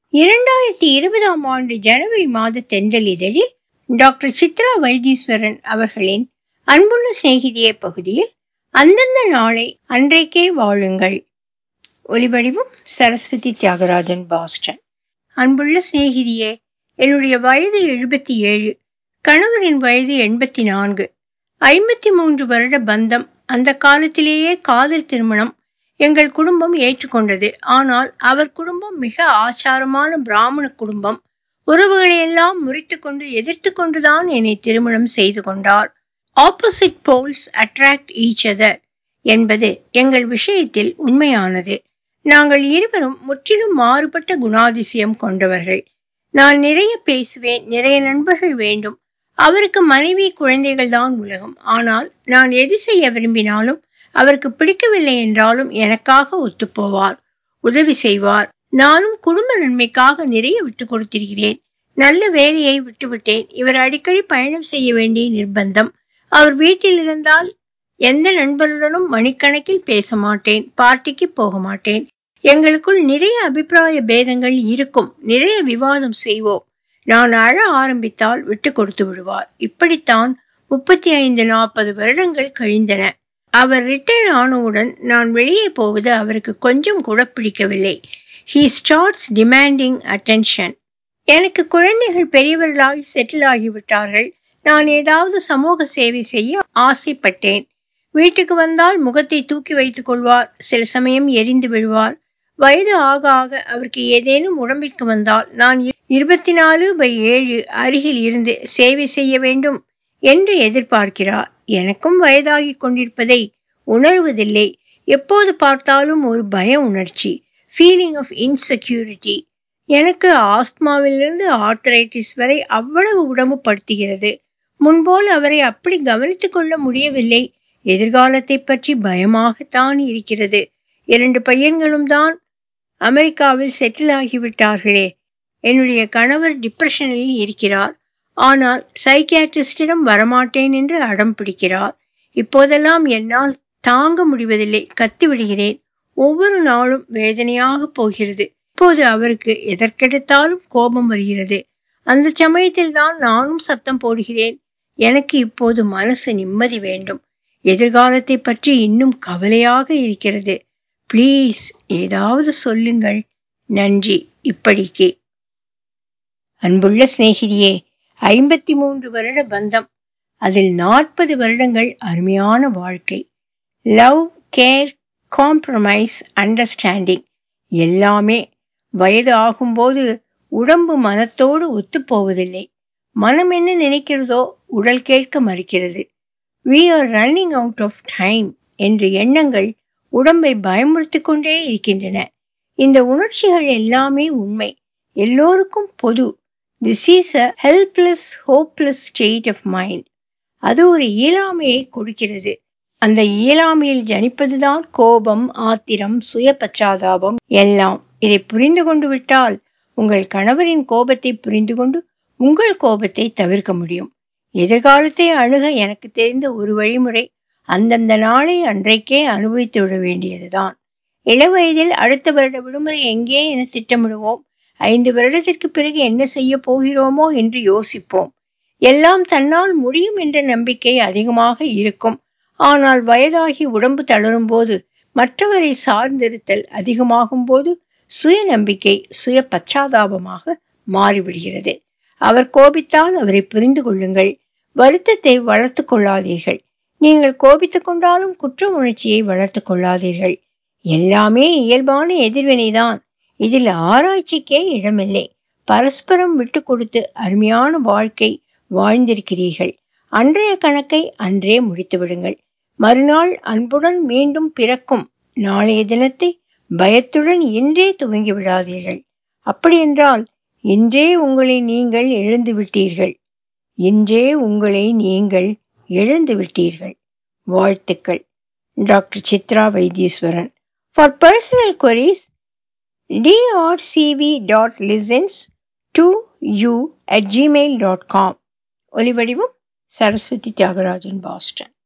இரண்டாயிரத்தி இருபதாம் ஆண்டு ஜனவரி மாத தென்றல் இதழில் டாக்டர் சித்ரா வைத்தீஸ்வரன் அவர்களின் அன்புள்ள சிநேகிதியே பகுதியில் அந்தந்த நாளை அன்றைக்கே வாழுங்கள் ஒலிவடிவம் சரஸ்வதி தியாகராஜன் பாஸ்டன் அன்புள்ள சிநேகிதியே என்னுடைய வயது எழுபத்தி ஏழு கணவரின் வயது எண்பத்தி நான்கு ஐம்பத்தி மூன்று வருட பந்தம் அந்த காலத்திலேயே காதல் திருமணம் எங்கள் குடும்பம் ஏற்றுக்கொண்டது ஆனால் அவர் குடும்பம் மிக ஆச்சாரமான பிராமண குடும்பம் உறவுகளையெல்லாம் முறித்து கொண்டு எதிர்த்து கொண்டுதான் என்னை திருமணம் செய்து கொண்டார் opposite poles attract each other என்பது எங்கள் விஷயத்தில் உண்மையானது நாங்கள் இருவரும் முற்றிலும் மாறுபட்ட குணாதிசயம் கொண்டவர்கள் நான் நிறைய பேசுவேன் நிறைய நண்பர்கள் வேண்டும் அவருக்கு மனைவி குழந்தைகள் தான் உலகம் ஆனால் நான் எது செய்ய விரும்பினாலும் அவருக்கு பிடிக்கவில்லை என்றாலும் எனக்காக ஒத்துப்போவார் உதவி செய்வார் நானும் குடும்ப நன்மைக்காக நிறைய விட்டு கொடுத்திருக்கிறேன் நல்ல வேலையை விட்டுவிட்டேன் இவர் அடிக்கடி பயணம் செய்ய வேண்டிய நிர்பந்தம் அவர் வீட்டில் இருந்தால் எந்த நண்பருடனும் மணிக்கணக்கில் பேச மாட்டேன் பார்ட்டிக்கு போக மாட்டேன் எங்களுக்குள் நிறைய அபிப்பிராய பேதங்கள் இருக்கும் நிறைய விவாதம் செய்வோம் நான் அழ ஆரம்பித்தால் விட்டு கொடுத்து விடுவார் இப்படித்தான் முப்பத்தி ஐந்து நாற்பது வருடங்கள் கழிந்தன அவர் ரிட்டையர் ஆனவுடன் நான் வெளியே போவது அவருக்கு கொஞ்சம் கூட பிடிக்கவில்லை ஹீ ஸ்டார்ட்ஸ் டிமாண்டிங் அட்டென்ஷன் எனக்கு குழந்தைகள் பெரியவர்களாகி செட்டில் ஆகிவிட்டார்கள் நான் ஏதாவது சமூக சேவை செய்ய ஆசைப்பட்டேன் வீட்டுக்கு வந்தால் முகத்தை தூக்கி வைத்துக் கொள்வார் சில சமயம் எரிந்து விழுவார் வயது ஆக ஆக அவருக்கு ஏதேனும் உடம்பிற்கு வந்தால் நான் இருபத்தி நாலு பை ஏழு அருகில் இருந்து சேவை செய்ய வேண்டும் என்று எதிர்பார்க்கிறார் எனக்கும் வயதாகி கொண்டிருப்பதை உணர்வதில்லை எப்போது பார்த்தாலும் ஒரு பய உணர்ச்சி ஃபீலிங் ஆஃப் இன்செக்யூரிட்டி எனக்கு ஆஸ்துமாவிலிருந்து ஆர்த்தரைட்டிஸ் வரை அவ்வளவு உடம்பு படுத்துகிறது முன்போல் அவரை அப்படி கவனித்துக் கொள்ள முடியவில்லை எதிர்காலத்தை பற்றி பயமாகத்தான் இருக்கிறது இரண்டு பையன்களும் தான் அமெரிக்காவில் செட்டில் ஆகிவிட்டார்களே என்னுடைய கணவர் டிப்ரெஷனில் இருக்கிறார் ஆனால் சைக்கியாட்ரிஸ்டிடம் வரமாட்டேன் என்று அடம் பிடிக்கிறார் இப்போதெல்லாம் என்னால் தாங்க முடிவதில்லை கத்தி விடுகிறேன் ஒவ்வொரு நாளும் வேதனையாக போகிறது இப்போது அவருக்கு எதற்கெடுத்தாலும் கோபம் வருகிறது அந்த சமயத்தில் தான் நானும் சத்தம் போடுகிறேன் எனக்கு இப்போது மனசு நிம்மதி வேண்டும் எதிர்காலத்தை பற்றி இன்னும் கவலையாக இருக்கிறது ப்ளீஸ் ஏதாவது சொல்லுங்கள் நன்றி இப்படிக்கு அன்புள்ள சிநேகிதியே ஐம்பத்தி மூன்று வருட பந்தம் அதில் நாற்பது வருடங்கள் அருமையான வாழ்க்கை லவ் கேர் காம்ப்ரமைஸ் அண்டர்ஸ்டாண்டிங் எல்லாமே வயது ஆகும்போது உடம்பு மனத்தோடு ஒத்துப்போவதில்லை மனம் என்ன நினைக்கிறதோ உடல் கேட்க மறுக்கிறது we are running out of time என்ற எண்ணங்கள் உடம்பை பயமுறுத்தி கொண்டே இருக்கின்றன இந்த உணர்ச்சிகள் எல்லாமே உண்மை எல்லோருக்கும் பொது this is a helpless hopeless state of mind அது ஒரு இயலாமையை கொடுக்கிறது அந்த இயலாமையில் ஜனிப்பதுதான் கோபம் ஆத்திரம் சுய பச்சாதாபம் எல்லாம் இதை புரிந்து கொண்டு விட்டால் உங்கள் கணவரின் கோபத்தை புரிந்து கொண்டு உங்கள் கோபத்தை தவிர்க்க முடியும் எதிர்காலத்தை அணுக எனக்கு தெரிந்த ஒரு வழிமுறை அந்தந்த நாளை அன்றைக்கே அனுபவித்து விட வேண்டியதுதான் இளவயதில் அடுத்த வருட விடுமுறை எங்கே என திட்டமிடுவோம் ஐந்து வருடத்திற்கு பிறகு என்ன செய்ய போகிறோமோ என்று யோசிப்போம் எல்லாம் தன்னால் முடியும் என்ற நம்பிக்கை அதிகமாக இருக்கும் ஆனால் வயதாகி உடம்பு தளரும் போது மற்றவரை சார்ந்திருத்தல் அதிகமாகும் போது சுய நம்பிக்கை சுய பச்சாதாபமாக மாறிவிடுகிறது அவர் கோபித்தால் அவரை புரிந்து கொள்ளுங்கள் வருத்தத்தை வளர்த்து கொள்ளாதீர்கள் நீங்கள் கோபித்துக் கொண்டாலும் குற்ற உணர்ச்சியை வளர்த்து கொள்ளாதீர்கள் எல்லாமே இயல்பான எதிர்வினைதான் இதில் ஆராய்ச்சிக்கே இடமில்லை பரஸ்பரம் விட்டு கொடுத்து அருமையான வாழ்க்கை வாழ்ந்திருக்கிறீர்கள் அன்றைய கணக்கை அன்றே முடித்து விடுங்கள் மறுநாள் அன்புடன் மீண்டும் பிறக்கும் நாளைய தினத்தை பயத்துடன் இன்றே துவங்கி விடாதீர்கள் அப்படியென்றால் இன்றே உங்களை நீங்கள் எழுந்து விட்டீர்கள் இன்றே உங்களை நீங்கள் எழுந்து விட்டீர்கள் வாழ்த்துக்கள் doctor Chitra Vaitheeswaran for personal queries drcv.listens to you at gmail.com ஒலிவடிவம் சரஸ்வதி தியாகராஜன் பாஸ்டன்